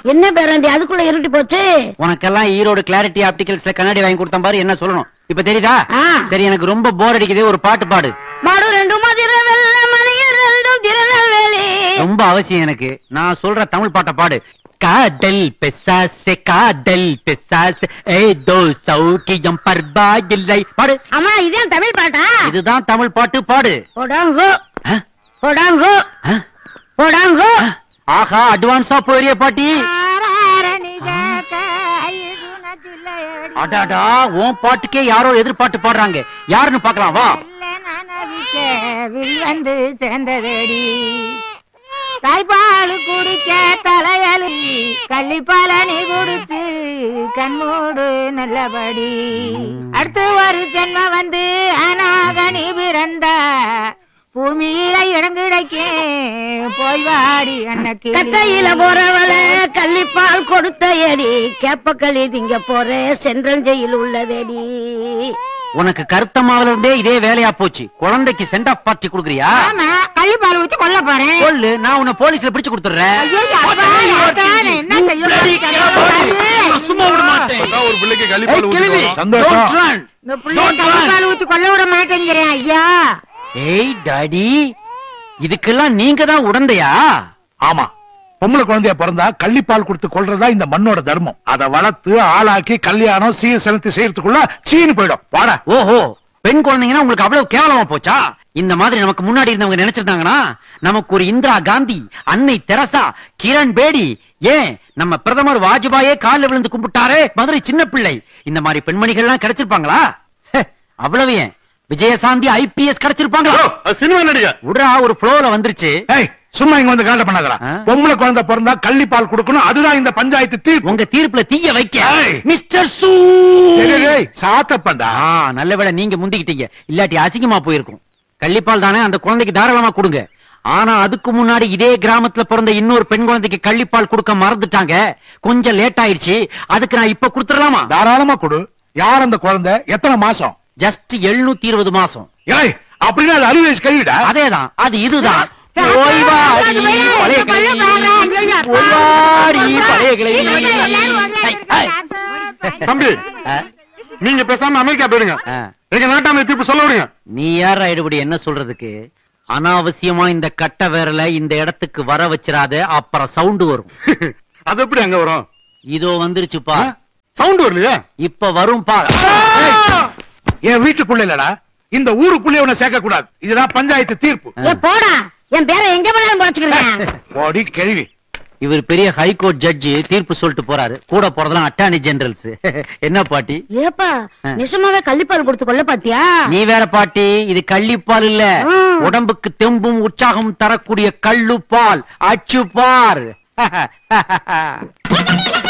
என்ன பேராண்டி அதுக்குள்ள இருட்டி போச்சு உனக்கெல்லாம் ஈரோடு கிளாரிட்டி ஆப்டிகல்ஸ்ல கண்ணாடி வாங்கி கொடுத்தேன் பாரு என்ன சொல்லணும் இப்ப தெரியுதா ஆ. சரி எனக்கு ரொம்ப போர் அடிக்குது ஒரு பாட்டு பாடு மாடு ரெண்டு மதிர வெள்ள மணியர் ரெண்டும் திருநெல்வேலி ரொம்ப அவசியம் எனக்கு நான் சொல்ற தமிழ் பாட்டை பாடு காதல் பெசாசே காதல் பெசாசே ஏதோ சௌக்கியம் பர்பா இல்லை பாடு அம்மா இதான் தமிழ் பாட்டா இதுதான் தமிழ் பாட்டு பாடு போடாங்கோ ஆ? போடாங்கோ ஆ? போடாங்கோ ஆஹா அட்வான்ஸா போறிய பாட்டி அடாடா உன் பாட்டுக்கே யாரோ எதிர்பார்த்து பாடுறாங்க யாருன்னு பாக்கலாம் வா வந்து சேர்ந்ததடி தாய்ப்பால் குடிச்ச தலையலி கள்ளிப்பால நீ குடிச்சு கண்மூடு நல்லபடி அடுத்து ஒரு ஜென்ம வந்து அனாக நீ பிறந்த பூமியில இடம் கிடைக்கும் போய் வாடி அன்னைக்கு கட்டையில போறவள கள்ளிப்பால் கொடுத்த எடி கேப்பக்களி திங்க போற சென்றல் ஜெயில் உள்ளதடி உனக்கு கருத்த மாவுல இருந்தே இதே வேலையா போச்சு குழந்தைக்கு சென்ட் ஆஃப் பார்ட்டி குடுக்குறியா ஆமா கள்ளிப்பால் ஊத்தி கொல்ல போறேன் சொல்லு நான் உன்னை போலீஸ்ல பிடிச்சு கொடுத்துறேன் ஐயோ, அப்பா, அதான் என்ன செய்ய சும்மா விட மாட்டேன் அதான் ஒரு பிள்ளைக்கு ஏய், கழிப்பால் கிழவி, ஊத்தி சந்தோஷம். don't run. இந்த புள்ளைய கள்ளிப்பால் ஊத்தி கொல்ல விட மாட்டேங்கிறேன் ஐயா ஏய் டாடி இதுக்கெல்லாம் நீங்க தான் உடந்தையா ஆமா பொம்பளை குழந்தைய பிறந்தா கள்ளிப்பால் கொடுத்து கொள்றதா இந்த மண்ணோட தர்மம் அத வளர்த்து ஆளாக்கி கல்யாணம் சீர் செலுத்தி செய்யறதுக்குள்ள சீனு போயிடும் வாடா ஓஹோ பெண் குழந்தைங்கன்னா உங்களுக்கு அவ்வளவு கேவலமா போச்சா இந்த மாதிரி நமக்கு முன்னாடி இருந்தவங்க நினைச்சிருந்தாங்கன்னா நமக்கு ஒரு இந்திரா காந்தி அன்னை தெரசா கிரண் பேடி ஏன் நம்ம பிரதமர் வாஜ்பாயே காலில் விழுந்து கும்பிட்டாரே மதுரை சின்ன பிள்ளை இந்த மாதிரி பெண்மணிகள் எல்லாம் கிடைச்சிருப்பாங்களா ஹே, அவ்வளவு ஏன் விஜயசாந்தி ஐபிஎஸ் கிடைச்சிருப்பாங்களா சினிமா நடிகை விடுறா ஒரு ஃப்ளோல வந்துருச்சு ஏய் சும்மா இங்க வந்து காண்ட பண்ணாதடா ஆ? பொம்பளை குழந்தை பிறந்தா கள்ளிப்பால் கொடுக்கணும் அதுதான் இந்த பஞ்சாயத்து தீர்ப்பு உங்க தீர்ப்புல தீய வைக்க ஏய். மிஸ்டர் சூ டேய், டேய், டேய், சாத்தப்பண்டா ஆ நல்ல வேளை நீங்க முந்திக்கிட்டீங்க இல்லாட்டி அசிங்கமா போயிருக்கும் கள்ளிப்பால் தானே அந்த குழந்தைக்கு தாராளமா கொடுங்க ஆனா அதுக்கு முன்னாடி இதே கிராமத்துல பிறந்த இன்னொரு பெண் குழந்தைக்கு கள்ளிப்பால் கொடுக்க மறந்துட்டாங்க கொஞ்சம் லேட் ஆயிடுச்சு அதுக்கு நான் இப்ப கொடுத்துடலாமா தாராளமா கொடு யார் அந்த குழந்தை எத்தனை மாசம் ஜஸ்ட் எழுநூத்தி இருபது மாசம் ஏய் அப்படின்னா அது அறுபது வயசு கழிவிடா அதேதான் அது இதுதான் ஓய்வாடி பழைய கிளவி ஓய்வாடி பழைய கிளவி ஐ, ஐ. தம்பி ஆ, நீங்க பேசாம அமெரிக்கா போயிடுங்க ஆ. எங்க நாட்டாமை தீர்ப்பு சொல்ல விடுங்க நீ யார் எடுபடி என்ன சொல்றதுக்கு அனாவசியமா இந்த கட்ட விரல இந்த இடத்துக்கு வர வச்சிராத அப்புறம் சவுண்ட் வரும் அது எப்படி அங்க வரும் இதோ வந்துருச்சுப்பா சவுண்ட் வரலையா இப்ப வரும் பா என் வீட்டுக்குள்ள இல்லடா இந்த ஊருக்குள்ளே உன்னை சேர்க்க கூடாது இதுதான் பஞ்சாயத்து தீர்ப்பு ஏ போடா என் பேரை எங்க போனாலும் குறைச்சுக்கிறேன் ஓடி கேள்வி இவர் பெரிய ஹைகோர்ட் ஜட்ஜி தீர்ப்பு சொல்லிட்டு போறாரு கூட போறதெல்லாம் அட்டார்னி ஜெனரல்ஸ் என்ன பாட்டி ஏப்பா நிஜமாவே கள்ளிப்பால் கொடுத்து கொல்ல பாத்தியா நீ வேற பாட்டி இது கள்ளிப்பால் இல்ல ம். உடம்புக்கு தெம்பும் உற்சாகம் தரக்கூடிய கள்ளுப்பால் அச்சுப்பார்